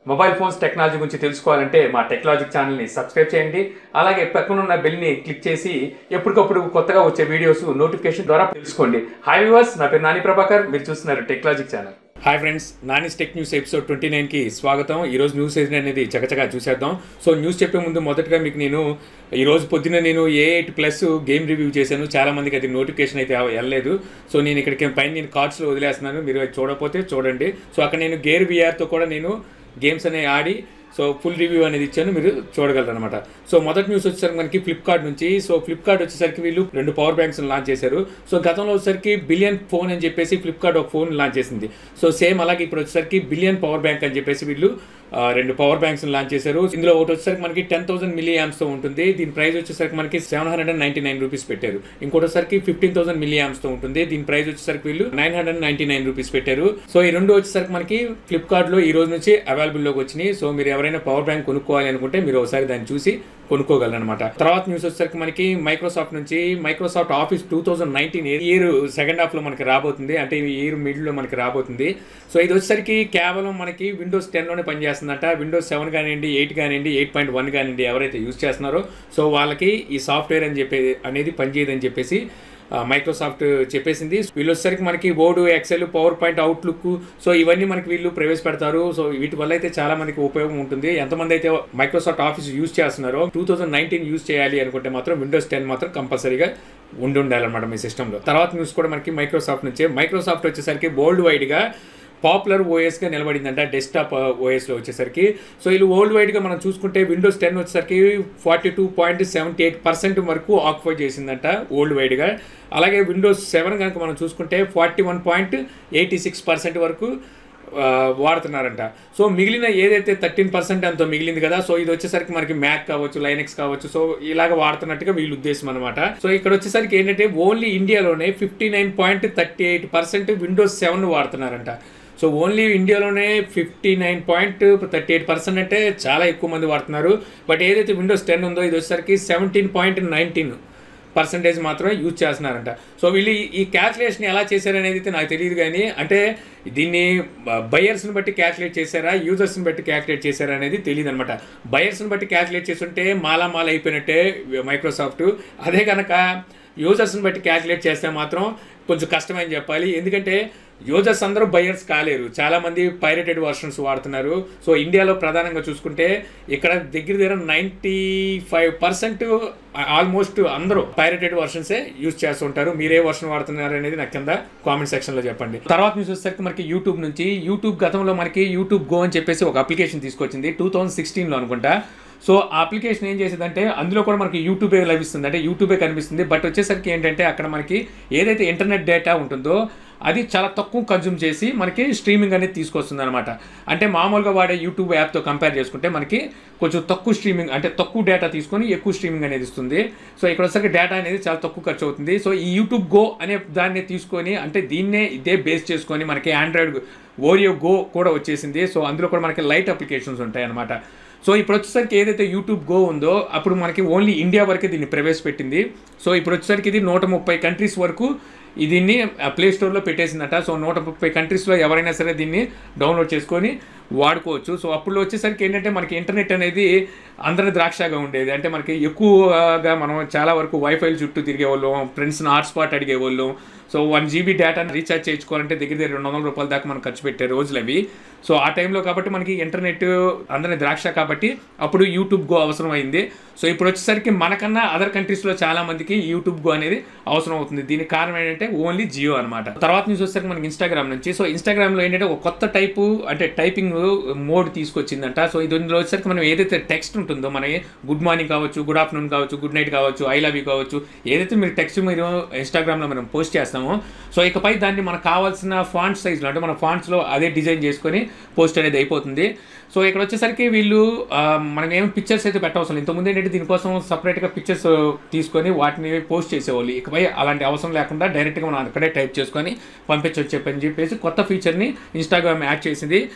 Mobile phones technology గురించి తెలుసుకోవాలంటే మా టెక్నాలజిక్ ఛానల్ని సబ్స్క్రైబ్ చేయండి అలాగే పక్కన ఉన్న బెల్ని క్లిక్ చేసి ఎప్పటికప్పుడు కొత్తగా వచ్చే వీడియోస్ నోటిఫికేషన్ ద్వారా తెలుసుకోండి హాయ్ వ్యూవర్స్ నా పేరు నాని ప్రభాకర్ మీరు చూస్తున్నారు technologic channel hi friends Nani's tech news episode twenty నైన్కి స్వాగతం ఈరోజు న్యూస్ ఏది అనేది చకచకా చూసేద్దాం సో న్యూస్ చెప్పే ముందు మొదటగా మీకు నేను ఈ రోజు పొద్దున్న నేను A eight plus game review చేశాను చాలా మందికి అది నోటిఫికేషన్ అయితే వెళ్ళలేదు సో నేను ఇక్కడికి పైన నేను కార్డ్స్లో వదిలేస్తున్నాను మీరు అది చూడకపోతే చూడండి సో అక్కడ నేను గేర్ విఆర్తో కూడా నేను గేమ్స్ అనేవి ఆడి సో ఫుల్ రివ్యూ అనేది ఇచ్చాను మీరు చూడగలరు అనమాట సో మొదటి న్యూస్ వచ్చేసరికి మనకి ఫ్లిప్కార్ట్ నుంచి సో ఫ్లిప్కార్ట్ వచ్చేసరికి వీళ్ళు రెండు పవర్ బ్యాంక్స్ లాంచ్ చేశారు సో గతంలో వచ్చేసరికి బిలియన్ ఫోన్ అని చెప్పేసి ఫ్లిప్కార్ట్ ఒక ఫోన్ లాంచ్ చేసింది సో సేమ్ అలాగే ఇప్పుడు వచ్చేసరికి బిలియన్ పవర్ బ్యాంక్ అని చెప్పేసి వీళ్ళు ఆ, రెండు పవర్ బ్యాంక్స్ లాంచ్ చేశారు ఇందులో ఒకటి వచ్చేసరికి మనకి టెన్ థౌసండ్ మిల్లీ తో ఉంటుంది దీని ప్రైస్ వచ్చేసరికి మనకి seven hundred and ninety nine rupees పెట్టారు ఇంకోటి వచ్చేసరికి ఫిఫ్టీన్ థౌసండ్ మిల్లీ తో ఉంటుంది దీని ప్రైస్ వచ్చేసరికి వీళ్ళు nine hundred ninety nine rupees పెట్టారు సో ఈ రెండు వచ్చేసరికి మనకి ఫ్లిప్కార్ట్ లో ఈ రోజు నుంచి అవైలబుల్ లోకి వచ్చినాయి సో మీరు ఎవరైనా పవర్ బ్యాంక్ కొనుక్కోవాలి అనుకుంటే మీరు ఒకసారి దాన్ని చూసి కొనుక్కోగలరు అనమాట తర్వాత న్యూస్ వచ్చేసరికి మనకి మైక్రోసాఫ్ట్ నుంచి Microsoft Office two thousand nineteen year second half లో మనకి రాబోతుంది అంటే ఈ ఇయర్ మిడిల్ లో మనకి రాబోతుంది సో ఇది వచ్చేసరికి కేవలం మనకి విండోస్ టెన్ లోనే పనిచేస్తుందంట విండోస్ సెవెన్ కానివ్వండి ఎయిట్ కానివ్వండి ఎయిట్ పాయింట్ వన్ కానివ్వండి ఎవరైతే యూజ్ చేస్తున్నారో సో వాళ్ళకి ఈ సాఫ్ట్వేర్ అని చెప్పే అనేది పనిచేయదని చెప్పేసి ఆ, మైక్రోసాఫ్ట్ చెప్పేసింది వీళ్ళు వచ్చేసరికి మనకి Word Excel PowerPoint Outlook so ఇవన్నీ మనకి వీళ్ళు ప్రవేశపెడతారు సో వీటి వల్ల అయితే చాలా మనకి ఉపయోగం ఉంటుంది ఎంతమంది అయితే మైక్రోసాఫ్ట్ ఆఫీస్ యూజ్ చేస్తున్నారో టూ థౌసండ్ నైన్టీన్ యూజ్ చేయాలి అనుకుంటే మాత్రం విండోస్ టెన్ మాత్రం కంపల్సరీగా ఉండి ఉండాలన్నమాట మీ సిస్టంలో తర్వాత న్యూస్ కూడా మనకి మైక్రోసాఫ్ట్ నుంచే మైక్రోసాఫ్ట్ వచ్చేసరికి వరల్డ్ వైడ్గా పాపులర్ ఓఎస్గా నిలబడిందంట డెస్క్టాప్ ఓఎస్లో వచ్చేసరికి సో వీళ్ళు వరల్డ్ వైడ్గా మనం చూసుకుంటే విండోస్ టెన్ వచ్చేసరికి forty two point seventy eight percent వరకు ఆక్యుపై చేసిందంట వరల్డ్ వైడ్గా అలాగే విండోస్ సెవెన్ కనుక మనం చూసుకుంటే forty one point eighty six percent వరకు ఆ, వాడుతున్నారంట సో మిగిలిన ఏదైతే థర్టీన్ పర్సెంట్ అంత మిగిలింది కదా సో ఇది వచ్చేసరికి మనకి మ్యాక్ కావచ్చు లైనెక్స్ కావచ్చు సో ఇలాగ వాడుతున్నట్టుగా వీళ్ళ ఉద్దేశం అనమాట సో ఇక్కడ వచ్చేసరికి ఏంటంటే ఓన్లీ ఇండియాలోనే fifty nine point thirty eight percent Windows seven వాడుతున్నారంట సో ఓన్లీ ఇండియాలోనే fifty nine point thirty eight percent అంటే చాలా ఎక్కువ మంది వాడుతున్నారు బట్ ఏదైతే విండోస్ టెన్ ఉందో ఇది వచ్చేసరికి సెవెంటీన్ పాయింట్ నైన్టీన్ పర్సంటేజ్ మాత్రమే యూజ్ చేస్తున్నారంట సో వీళ్ళు ఈ- ఈ క్యాల్కులేషన్ ఎలా చేశారనేది అయితే నాకు తెలియదు కానీ అంటే దీన్ని బయర్స్ని బట్టి క్యాల్కులేట్ చేశారా యూజర్స్ని బట్టి క్యాల్కులేట్ చేశారా అనేది తెలియదు అనమాట బయర్స్ని బట్టి క్యాల్కులేట్ చేస్తుంటే మాలా మాల అయిపోయినట్టే మైక్రోసాఫ్ట్ అదే కనుక యూజర్స్ని బట్టి క్యాల్కులేట్ చేస్తే మాత్రం కొంచెం కష్టమని చెప్పాలి ఎందుకంటే యూజర్స్ అందరూ బయర్స్ కాలేరు చాలామంది పైరేటెడ్ వర్షన్స్ వాడుతున్నారు సో ఇండియాలో ప్రధానంగా చూసుకుంటే ఇక్కడ దగ్గర దగ్గర నైంటీ ఫైవ్ పర్సెంట్ ఆల్మోస్ట్ అందరూ పైరేటెడ్ వర్షన్సే యూజ్ చేస్తుంటారు మీరే వర్షన్ వాడుతున్నారు అనేది నాకు కింద కామెంట్ సెక్షన్లో చెప్పండి తర్వాత న్యూస్ వచ్చేసరికి మనకి యూట్యూబ్ నుంచి యూట్యూబ్ గతంలో మనకి యూట్యూబ్ గో అని చెప్పేసి ఒక అప్లికేషన్ తీసుకొచ్చింది టూ థౌజండ్ సిక్స్టీన్లో అనుకుంటా సో ఆ అప్లికేషన్ ఏం చేసేదంటే అందులో కూడా మనకి యూట్యూబే లభిస్తుంది అంటే యూట్యూబే కనిపిస్తుంది బట్ వచ్చేసరికి ఏంటంటే అక్కడ మనకి ఏదైతే ఇంటర్నెట్ డేటా ఉంటుందో అది చాలా తక్కువ కన్జ్యూమ్ చేసి మనకి స్ట్రీమింగ్ అనేది తీసుకొస్తుంది అనమాట అంటే మామూలుగా వాడే యూట్యూబ్ యాప్తో కంపేర్ చేసుకుంటే మనకి కొంచెం తక్కువ స్ట్రీమింగ్ అంటే తక్కువ డేటా తీసుకొని ఎక్కువ స్ట్రీమింగ్ అనేది ఇస్తుంది సో ఇక్కడ వచ్చేసరికి డేటా అనేది చాలా తక్కువ ఖర్చు అవుతుంది సో ఈ యూట్యూబ్ గో అనే దాన్ని తీసుకొని అంటే దీన్నే ఇదే బేస్ చేసుకొని మనకి ఆండ్రాయిడ్ ఓరియో గో కూడా వచ్చేసింది సో అందులో కూడా మనకి లైట్ అప్లికేషన్స్ ఉంటాయి అనమాట సో ఇప్పుడు వచ్చేసరికి ఏదైతే యూట్యూబ్ గో ఉందో అప్పుడు మనకి ఓన్లీ ఇండియా వరకే దీన్ని ప్రవేశపెట్టింది సో ఇప్పుడు వచ్చేసరికి ఇది నూట ముప్పై కంట్రీస్ వరకు ఈ దీన్ని ప్లే స్టోర్లో పెట్టేసిందట సో నూట ముప్పై కంట్రీస్లో ఎవరైనా సరే దీన్ని డౌన్లోడ్ చేసుకొని వాడుకోవచ్చు సో అప్పుడు వచ్చేసరికి ఏంటంటే మనకి ఇంటర్నెట్ అనేది అందరి ద్రాక్షగా ఉండేది అంటే మనకి ఎక్కువగా మనం చాలా వరకు వైఫై చుట్టూ తిరిగేవాళ్ళం ఫ్రెండ్స్ని హాట్స్పాట్ అడిగేవాళ్ళం సో వన్ జీబీ డేటాని రీఛార్జ్ చేయించుకోవాలంటే దగ్గర దగ్గర రెండు వందల రూపాయల దాకా మనం ఖర్చు పెట్టే రోజులు అవి సో ఆ టైంలో కాబట్టి మనకి ఇంటర్నెట్ అందరి ద్రాక్ష కాబట్టి అప్పుడు యూట్యూబ్ గో అవసరం అయింది సో ఇప్పుడు వచ్చేసరికి మనకన్నా అదర్ కంట్రీస్లో చాలా మందికి యూట్యూబ్ గో అనేది అవసరం అవుతుంది దీనికి కారణం ఏంటంటే ఓన్లీ జియో అనమాట తర్వాత న్యూస్ వచ్చేసరికి మనకి ఇన్స్టాగ్రామ్ నుంచి సో ఇన్స్టాగ్రామ్లో ఏంటంటే ఒక కొత్త టైపు అంటే టైపింగ్ మోడ్ తీసుకొచ్చిందంట సో ఇది ఇందులో వచ్చేసరికి మనం ఏదైతే టెక్స్ట్ ఉంటుందో మన గుడ్ మార్నింగ్ కావచ్చు గుడ్ ఆఫ్టర్నూన్ కావచ్చు గుడ్ నైట్ కావచ్చు ఐ లవ్ యూ కావచ్చు ఏదైతే మీరు టెక్స్ట్ మీరు ఇన్స్టాగ్రామ్లో మనం పోస్ట్ చేస్తామో సో ఇకపై దాన్ని మనకు కావాల్సిన ఫాంట్ సైజ్లో అంటే మన ఫాంట్స్లో అదే డిజైన్ చేసుకొని పోస్ట్ అనేది అయిపోతుంది సో ఇక్కడ వచ్చేసరికి వీళ్ళు ఆ, మనం ఏం పిక్చర్స్ అయితే పెట్టవసరం లేదు. ఇంతకుముందు ఏంటంటే దీనికోసం సపరేట్గా పిక్చర్స్ తీసుకొని వాటిని పోస్ట్ చేసేవాళ్ళు ఇకపై అలాంటి అవసరం లేకుండా డైరెక్ట్గా మనం అక్కడే టైప్ చేసుకొని పంపించవచ్చు చెప్పని చెప్పేసి కొత్త ఫీచర్ని ఇన్స్టాగ్రామ్ యాడ్ చేసింది ఆ,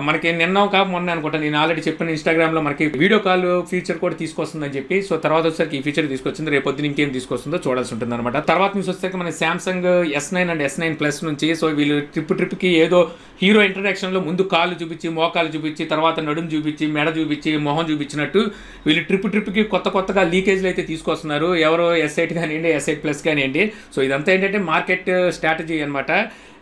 మనకి నిన్న ఒక మొన్న అనుకుంటా నేను ఆల్రెడీ చెప్పిన ఇన్స్టాగ్రామ్ లో మనకి వీడియో కాల్ ఫీచర్ కూడా తీసుకొస్తుందని చెప్పి సో తర్వాత వచ్చేసరికి ఈ ఫీచర్ తీసుకొచ్చింది రేపు పొద్దున ఇంకేం తీసుకొస్తుందో చూడాల్సి ఉంటుంది అనమాట తర్వాత న్యూస్ వచ్చేసరికి మన Samsung S nine and S nine plus నుంచి సో వీళ్ళు ట్రిప్ ట్రిప్ కి ఏదో హీరో ఇంట్రడక్షన్ లో ముందు కాళ్ళు చూపించి మోకాలు చూపించి తర్వాత నడుము చూపించి మెడ చూపించి మొహం చూపించినట్టు వీళ్ళు ట్రిప్ ట్రిప్ కి కొత్త కొత్తగా లీకేజ్లు అయితే తీసుకొస్తున్నారు ఎవరో ఎస్ ఎయిట్ కానివ్వండి ఎస్ ఎయిట్ ప్లస్ కానివ్వండి సో ఇదంతా ఏంటంటే మార్కెట్ స్ట్రాటజీ అనమాట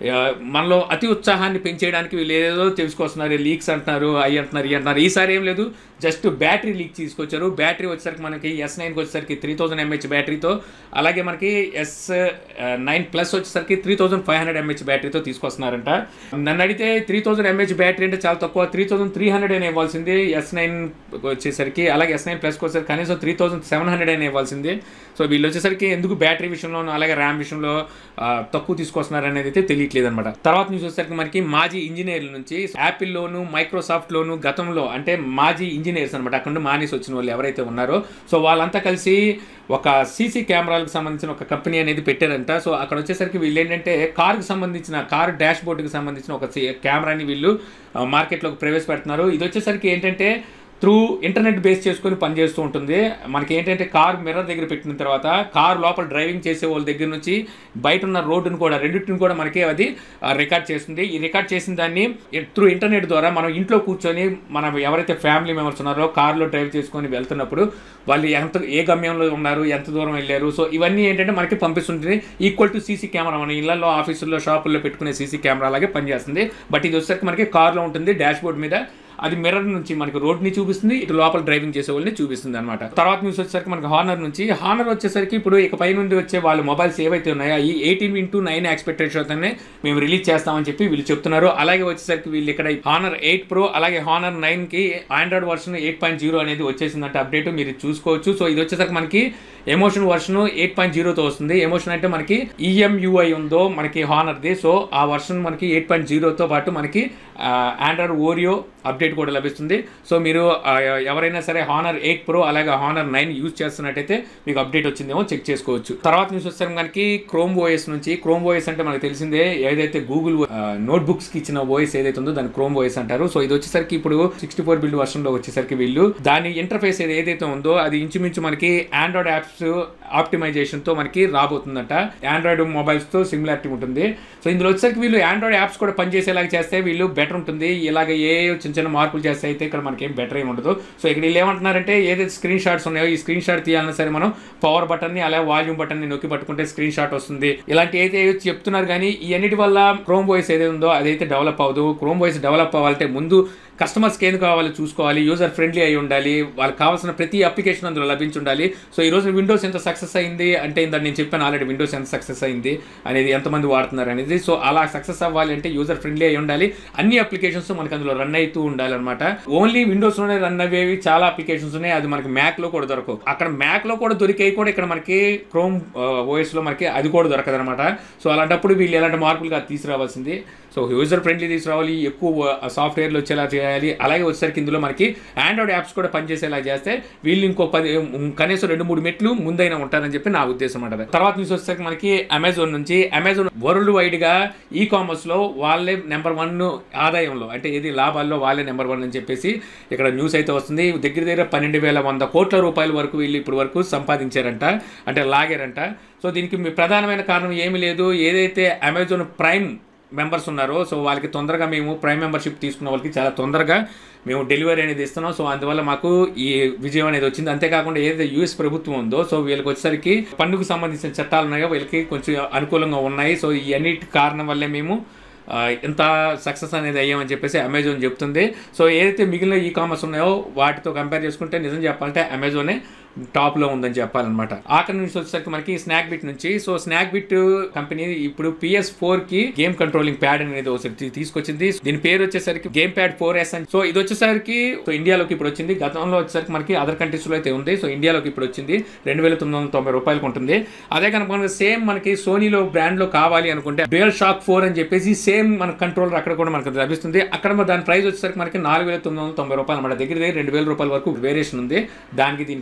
మనలో అతి ఉత్సాహాన్ని పెంచేయడానికి వీళ్ళు ఏదో తెలుసుకొస్తున్నారు లీక్స్ అంటున్నారు అవి అంటున్నారు ఇవి అంటున్నారు ఈసారి ఏం లేదు జస్ట్ బ్యాటరీ లీక్ తీసుకొచ్చారు బ్యాటరీ వచ్చేసరికి మనకి ఎస్ నైన్కి వచ్చేసరికి త్రీ థౌసండ్ ఎంహెచ్ బ్యాటరీతో అలాగే మనకి ఎస్ నైన్ ప్లస్ వచ్చేసరికి three thousand five hundred MH బ్యాటరీతో తీసుకొస్తున్నారంట నన్ను అడిగితే త్రీ థౌసండ్ ఎంహెచ్ బ్యాటరీ అంటే చాలా తక్కువ త్రీ థౌసండ్ త్రీ హండ్రెడ్ అయినా ఇవ్వాల్సింది ఎస్ నైన్ వచ్చేసరికి అలాగే ఎస్ నైన్ ప్లస్కి వచ్చేసరికి కనీసం త్రీ థౌసండ్ సెవెన్ హండ్రెడ్ అయినా ఇవ్వాల్సింది సో వీళ్ళు వచ్చేసరికి ఎందుకు బ్యాటరీ విషయంలోనూ అలాగే ర్యామ్ విషయంలో ఆ, తక్కువ తీసుకొస్తున్నారు అనేది అయితే తెలియట్లేదు అనమాట తర్వాత న్యూస్ వచ్చేసరికి మనకి మాజీ ఇంజనీర్ల నుంచి యాపిల్లోను మైక్రోసాఫ్ట్లోను గతంలో అంటే మాజీ ఇంజనీర్స్ అనమాట అక్కడ నుండి మానేసి వచ్చిన వాళ్ళు ఎవరైతే ఉన్నారో సో వాళ్ళంతా కలిసి ఒక సీసీ కెమెరాలకు సంబంధించిన ఒక కంపెనీ అనేది పెట్టారంట సో అక్కడ వచ్చేసరికి వీళ్ళు ఏంటంటే కార్కి సంబంధించిన కార్ డాష్ బోర్డుకి సంబంధించిన ఒక సి- కెమెరాని వీళ్ళు ఆ, మార్కెట్లోకి ప్రవేశపెడుతున్నారు ఇది వచ్చేసరికి ఏంటంటే త్రూ ఇంటర్నెట్ బేస్ చేసుకొని పనిచేస్తూ ఉంటుంది మనకి ఏంటంటే కార్ మిర్రర్ దగ్గర పెట్టిన తర్వాత కార్ లోపల డ్రైవింగ్ చేసే వాళ్ళ దగ్గర నుంచి బయట ఉన్న రోడ్డును కూడా రెండింటిని కూడా మనకి అది రికార్డ్ చేస్తుంది ఈ రికార్డ్ చేసిన దాన్ని త్రూ ఇంటర్నెట్ ద్వారా మనం ఇంట్లో కూర్చొని మనం ఎవరైతే ఫ్యామిలీ మెంబర్స్ ఉన్నారో కార్లో డ్రైవ్ చేసుకొని వెళ్తున్నప్పుడు వాళ్ళు ఎంత ఏ గమ్యంలో ఉన్నారు ఎంత దూరం వెళ్ళారు సో ఇవన్నీ ఏంటంటే మనకి పంపిస్తుంటుంది ఈక్వల్ టు సీసీ కెమెరా మన ఇళ్లలో ఆఫీసుల్లో షాపుల్లో పెట్టుకునే సీసీ కెమెరా లాగే పనిచేస్తుంది బట్ ఇది వచ్చేసరికి మనకి కార్లో ఉంటుంది డాష్ బోర్డ్ మీద అది మిర్రర్ నుంచి మనకి రోడ్ ని చూపిస్తుంది ఇటు లోపల డ్రైవింగ్ చేసే వాళ్ళని చూపిస్తుంది అనమాట తర్వాత న్యూస్ వచ్చేసరికి మనకి హానర్ నుంచి హానర్ వచ్చేసరికి ఇప్పుడు ఇక పై నుండి వచ్చే వాళ్ళ మొబైల్స్ ఏవైతే ఉన్నాయో ఈ ఎయిటీన్ ఇంటూ నైన్ ఎక్స్పెక్టేషన్తోనే మేము రిలీజ్ చేస్తామని చెప్పి వీళ్ళు చెప్తున్నారు అలాగే వచ్చేసరికి వీళ్ళు ఇక్కడ హానర్ ఎయిట్ ప్రో అలాగే హానర్ నైన్ కి Android version eight point zero అనేది వచ్చేసిందంటే అప్డేట్ మీరు చూసుకోవచ్చు సో ఇది వచ్చేసరికి మనకి ఎమోషన్ వర్షన్ ఎయిట్ పాయింట్ జీరోతో వస్తుంది ఎమోషన్ అంటే మనకి ఈఎంయుఐ ఉందో మనకి హానర్ది సో ఆ వర్షన్ మనకి ఎయిట్ పాయింట్ జీరోతో పాటు మనకి ఆండ్రాయిడ్ ఓరియో అప్డేట్ కూడా లభిస్తుంది సో మీరు ఆ, ఎవరైనా సరే హానర్ ఎయిట్ ప్రో అలాగే హానర్ నైన్ యూజ్ చేస్తున్నట్టయితే మీకు అప్డేట్ వచ్చిందేమో చెక్ చేసుకోవచ్చు తర్వాత న్యూస్ వచ్చేసరికి మనకి క్రోమ్ ఓఎస్ నుంచి క్రోమ్ ఓఎస్ అంటే మనకు తెలిసిందే ఏదైతే గూగుల్ నోట్ బుక్స్ కి ఇచ్చిన ఓఎస్ ఏదైతే ఉందో దాన్ని క్రోమ్ ఓఎస్ అంటారు సో ఇది వచ్చేసరికి ఇప్పుడు సిక్స్టీ ఫోర్ బిల్డ్ వర్షన్ లో వచ్చేసరికి వీళ్ళు దాని ఇంటర్ఫేస్ ఏదైతే ఉందో అది ఇంచుమించు మనకి ఆండ్రాయిడ్ యాప్స్ ఆప్టిమైజేషన్ తో మనకి రాబోతుందట ఆండ్రాయిడ్ మొబైల్స్ తో సిమిలారిటీ ఉంటుంది సో ఇందులో వచ్చేసరికి వీళ్ళు ఆండ్రాయిడ్ యాప్స్ కూడా పనిచేసేలాగా చేస్తే వీళ్ళు బెటర్ ఉంటుంది ఇలాగ ఏ చిన్న చిన్న మార్పులు చేస్తే అయితే ఇక్కడ మనకి ఏం బెటర్ ఏమి ఉండదు సో ఇక్కడ వీళ్ళు ఏమంటున్నారంటే ఏదైతే స్క్రీన్ షాట్స్ ఉన్నాయో ఈ స్క్రీన్ షాట్ తీయాలన్నా సరే మనం పవర్ బటన్ ని అలాగే వాల్యూమ్ బటన్ ని నొక్కి పట్టుకుంటే స్క్రీన్ షాట్ వస్తుంది ఇలాంటి అయితే చెప్తున్నారు కానీ ఈ అన్నిటి వల్ల క్రోమ్ వాయిస్ ఏదైతే ఉందో అదైతే డెవలప్ అవ్వదు క్రోమ్ వాయిస్ డెవలప్ అవ్వాలంటే ముందు కస్టమర్స్కి ఏది కావాలో చూసుకోవాలి యూజర్ ఫ్రెండ్లీ అయి ఉండాలి వాళ్ళకి కావాల్సిన ప్రతి అప్లికేషన్ అందులో లభించి ఉండాలి సో ఈ రోజు విండోస్ ఎంత సక్సెస్ అయింది అంటే ఇంత నేను చెప్పాను ఆల్రెడీ విండోస్ ఎంత సక్సెస్ అయింది అనేది ఎంతమంది వాడుతున్నారు అనేది సో అలా సక్సెస్ అవ్వాలి అంటే యూజర్ ఫ్రెండ్లీ అయి ఉండాలి అన్ని అప్లికేషన్స్ మనకి అందులో రన్ అవుతూ ఉండాలన్నమాట ఓన్లీ విండోస్ లోనే రన్ అయ్యేవి చాలా అప్లికేషన్స్ ఉన్నాయి అది మనకి మ్యాక్ లో కూడా దొరకవు అక్కడ మ్యాక్ లో కూడా దొరికేవి కూడా ఇక్కడ మనకి క్రోమ్ ఓఎస్ లో మనకి అది కూడా దొరకదు అనమాట సో అలాంటప్పుడు వీళ్ళు ఎలాంటి మార్పులుగా తీసుకురావాల్సింది సో యూజర్ ఫ్రెండ్లీ తీసుకురావాలి ఎక్కువ సాఫ్ట్వేర్లు వచ్చేలా చేయాలి అలాగే వచ్చేసరికి ఇందులో మనకి ఆండ్రాయిడ్ యాప్స్ కూడా పనిచేసేలా చేస్తే వీళ్ళు ఇంకో పది కనీసం రెండు మూడు మెట్లు ముందైనా ఉంటారని చెప్పి నా ఉద్దేశం అంటది తర్వాత న్యూస్ వచ్చేసరికి మనకి అమెజాన్ నుంచి అమెజాన్ వరల్డ్ వైడ్ గా ఈ కామర్స్ లో వాళ్ళే నెంబర్ వన్ ఆదాయంలో అంటే ఏది లాభాల్లో వాళ్ళే నెంబర్ వన్ అని చెప్పేసి ఇక్కడ న్యూస్ అయితే వస్తుంది దగ్గర దగ్గర పన్నెండు వేల వంద కోట్ల రూపాయల వరకు వీళ్ళు ఇప్పటి వరకు సంపాదించారంట అంటే లాగారంట సో దీనికి మీ ప్రధానమైన కారణం ఏమీ లేదు ఏదైతే అమెజాన్ ప్రైమ్ మెంబర్స్ ఉన్నారో సో వాళ్ళకి తొందరగా మేము ప్రైమ్ మెంబర్షిప్ తీసుకున్న వాళ్ళకి చాలా తొందరగా మేము డెలివరీ అనేది ఇస్తున్నాం సో అందువల్ల మాకు ఈ విజయం అనేది వచ్చింది అంతేకాకుండా ఏదైతే యూఎస్ ప్రభుత్వం ఉందో సో వీళ్ళకి వచ్చేసరికి పన్నుకు సంబంధించిన చట్టాలు ఉన్నాయో వీళ్ళకి కొంచెం అనుకూలంగా ఉన్నాయి సో ఈ అన్నిటి కారణం వల్లే మేము ఆ, ఇంత సక్సెస్ అనేది అయ్యామని చెప్పేసి అమెజాన్ చెప్తుంది సో ఏదైతే మిగిలిన ఈ కామర్స్ ఉన్నాయో వాటితో కంపేర్ చేసుకుంటే నిజం చెప్పాలంటే అమెజానే టాప్లో ఉందని చెప్పాలన్నమాట ఆఖరి నుంచి వచ్చేసరికి మనకి స్నాక్ బిట్ నుంచి సో స్నాక్ బిట్ కంపెనీ ఇప్పుడు పిఎస్ ఫోర్ కి గేమ్ కంట్రోలింగ్ ప్యాడ్ అనేది ఒకసారి తీసుకొచ్చింది దీని పేరు వచ్చేసరికి గేమ్ ప్యాడ్ ఫోర్ ఎస్ అని సో ఇది వచ్చేసరికి సో ఇండియాలోకి ఇప్పుడు వచ్చింది గతంలో వచ్చేసరికి మనకి అదర్ కంట్రీస్ లో అయితే ఉంది సో ఇండియాలోకి ఇప్పుడు వచ్చింది రెండు వేల తొమ్మిది వందల తొంభై రూపాయలకు ఉంటుంది అదే కనుక మనకి సేమ్ మనకి సోనీలో బ్రాండ్ లో కావాలి అనుకుంటే డ్యూయల్ షాక్ ఫోర్ అని చెప్పేసి సేమ్ మన కంట్రోలర్ అక్కడ కూడా మనకు లభిస్తుంది అక్కడ మన దాని ప్రైస్ వచ్చేసరికి మనకి నాలుగు వేల తొమ్మిది వందల తొంభై రూపాయలు మన దగ్గర దగ్గర రెండు వేల రూపాయల వరకు వేరియేషన్ ఉంది దానికి దీనికి వచ్చేసరికి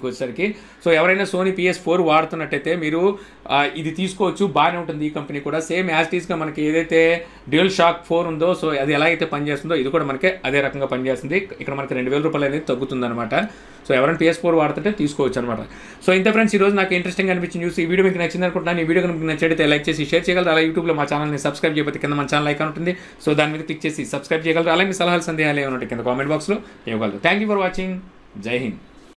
మనకి సో ఎవరైనా సోనీ పిఎస్ ఫోర్ వాడుతున్నట్టయితే మీరు ఆ, ఇది తీసుకోవచ్చు బాగానే ఉంటుంది ఈ కంపెనీ కూడా సేమ్ యాజ్ టీస్గా మనకి ఏదైతే డ్యూయల్ షాక్ ఫోర్ ఉందో సో అది ఎలా అయితే పనిచేస్తుందో ఇది కూడా మనకి అదే రకంగా పనిచేస్తుంది ఇక్కడ మనకి రెండు వేల రూపాయలు అనేది తగ్గుతుంది అనమాట సో ఎవరైనా పిఎస్ ఫోర్ వాడుతుంటే తీసుకోవచ్చు అనమాట సో ఇంత ఫ్రెండ్స్ ఈ రోజు నాకు ఇంట్రెస్టింగ్ అనిపించిన న్యూస్ ఈ వీడియో మీకు నచ్చింది అనుకుంటున్నాను ఈ వీడియో కనుక మీకు నచ్చితే లైక్ చేసి షేర్ చేయగలరు అలాగే యూట్యూబ్లో మా ఛానల్ని సబ్స్క్రైబ్ చేయకపోతే కింద మన ఛానల్ ఐకాన్ ఉంటుంది సో దాని మీద క్లిక్ చేసి సబ్స్క్రైబ్ చేయగలరు అలాగే మీ సలహాలు సందేహాలు ఏమైనా ఉంటే కింద కామెంట్ బాక్స్లో ఇవ్వగలరు థ్యాంక్ యూ ఫర్ వాచింగ్ జై హింద్